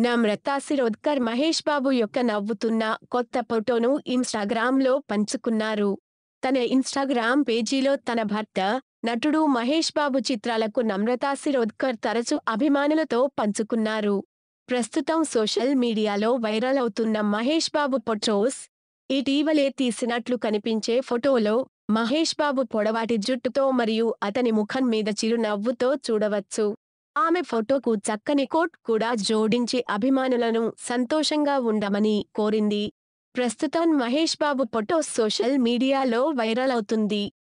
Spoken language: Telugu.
నమ్రతా శిరోద్కర్ మహేష్ బాబు యొక్క నవ్వుతున్న కొత్త ఫోటోను ఇన్స్టాగ్రామ్లో పంచుకున్నారు తన ఇన్స్టాగ్రామ్ పేజీలో తన భర్త నటుడు మహేష్ బాబు చిత్రాలకు నమ్రతా శిరోద్కర్ తరచు అభిమానులతో పంచుకున్నారు ప్రస్తుతం సోషల్ మీడియాలో వైరల్ అవుతున్న మహేష్ బాబు ఫొటోస్ ఇటీవలే తీసినట్లు కనిపించే ఫోటోలో మహేష్ బాబు పొడవాటి జుట్టుతో మరియు అతని ముఖం మీద చిరునవ్వుతో చూడవచ్చు ఆమె ఫోటోకు చక్కని కోట్ కూడా జోడించి అభిమానులను సంతోషంగా ఉండమని కోరింది ప్రస్తుతం మహేష్ బాబు ఫోటో సోషల్ మీడియాలో వైరల్ అవుతుంది